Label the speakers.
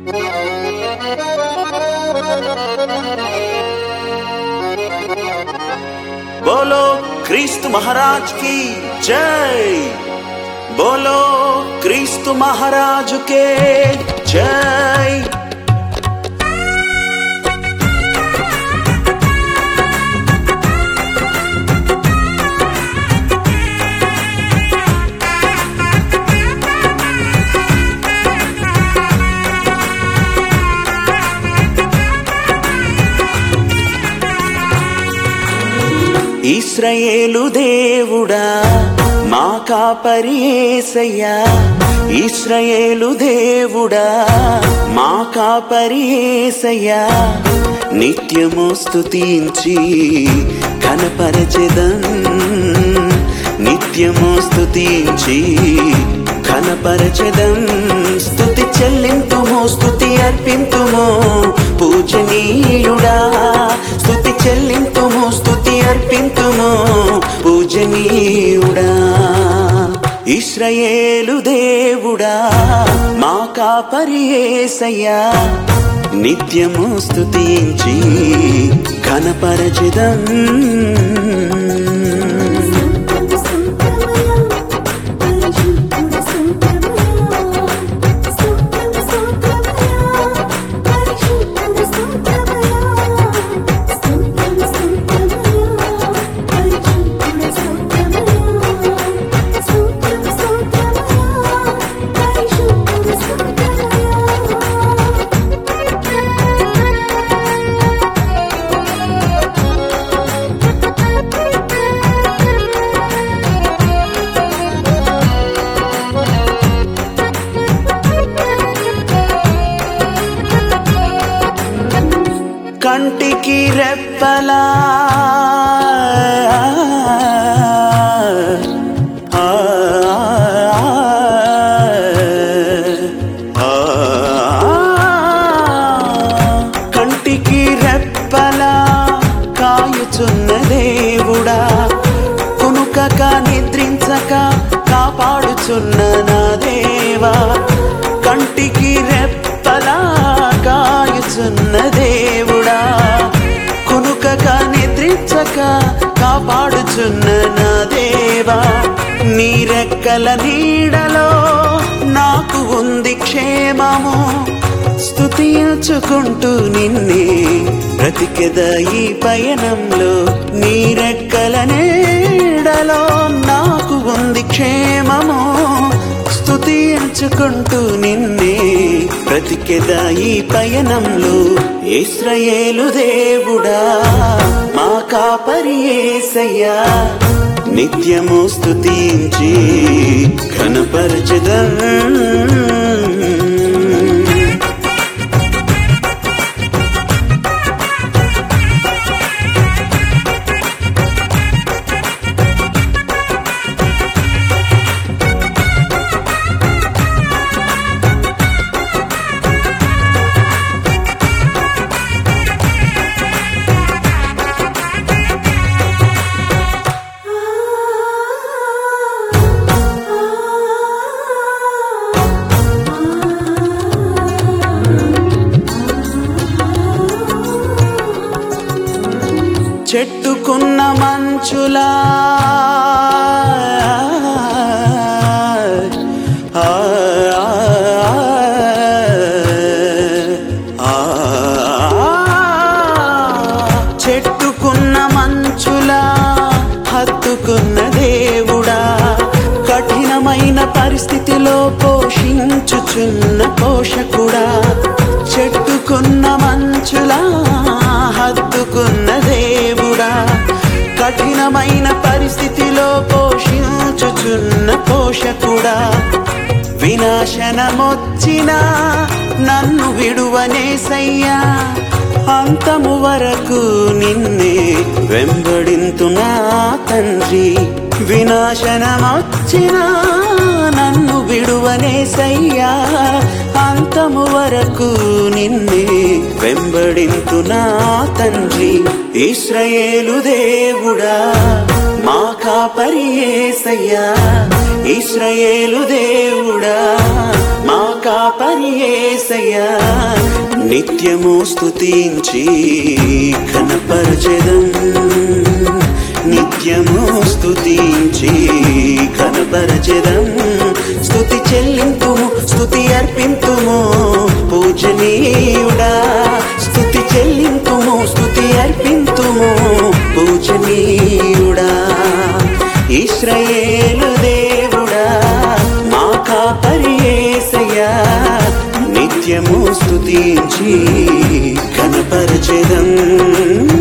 Speaker 1: बोलो क्रिस्त महाराज की जय बोलो क्रिस्त महाराज के जय ఇస్రయేలు దేవుడా మా కాపరి యేసయ్యా ఇస్రయేలు దేవుడా మా కాపరి యేసయ్యా నిత్యము స్తుతించి కనపరచెదం నిత్యము స్తుతించి కనపరచెదం స్తుతి చెల్లింతుము స్తుతి అర్పింతుము పూజనీయుడా స్తుతి చెల్లింతుము స్తుతి అర్పింతుము పూజనీయుడా ఇస్రయేలు దేవుడా మా కాపరి యేసయ్యా నిత్యము స్తుతించి ఘనపరచిదం కంటికి రెప్పలా ఆ, ఆ, కంటికి రెప్పలా కాయుచున్న దేవుడా కునుకక నిద్రించక కాపాడుచున్న నా దేవా కంటికి రెప్పలా కాయుచున్న దేవుడా కునుకక నిద్రించక కాపాడుచున్న నా దేవా నీ రెక్కల నీడలో నాకు ఉంది క్షేమము స్తుతించుకుంటూ నిన్నే బ్రతికెద ఈ పయనంలో నీ రెక్కల నీడలో నాకు ఉంది క్షేమము స్తుతించుకుంటూ నిన్నే బ్రతికెద ఈ పయనంలో ఇస్రయేలు దేవుడా మా కాపరి యేసయ్యా నిత్యము స్తుతించి ఘనపరచదం చెట్టుకున్న మంచులా ఆ, ఆ, ఆ, చెట్టుకున్న మంచులా హత్తుకున్న దేవుడా కఠినమైన పరిస్థితిలో పోషించుచున్న పోషకుడా చెట్టుకున్న మంచులా హత్తుకున్న దేవుడా కఠినమైన పరిస్థితిలో పోషించుచున్న పోషకుడా వినాశనమొచ్చినా నన్ను విడువనేసయ్యా అంతము వరకు నిన్నే వెంబడింతునా తండ్రి వినాశనమొచ్చినా నన్ను విడువనేసయ్యా అంతము వరకు నిన్నే వెంబడింతునా తండ్రి ఇస్రయేలు దేవుడా మా కాపరి యేసయ్యా ఇస్రయేలు దేవుడా మా కా కాపరి యేసయ్యా నిత్యము స్తుతించి ఘనపరచెదం నిత్యము స్తుతించి ఘనపరచెదం స్తుతి చెల్లింతుము స్తుతి అర్పింతుము పూజనీయుడా స్తుతి చెల్లింతుము స్తుతి అర్పింతుము పూజనీయుడా ఇస్రాయేలు దేవుడా మా కాపరి యేసయ్యా నిత్యము స్తుతించి కనపరచెదం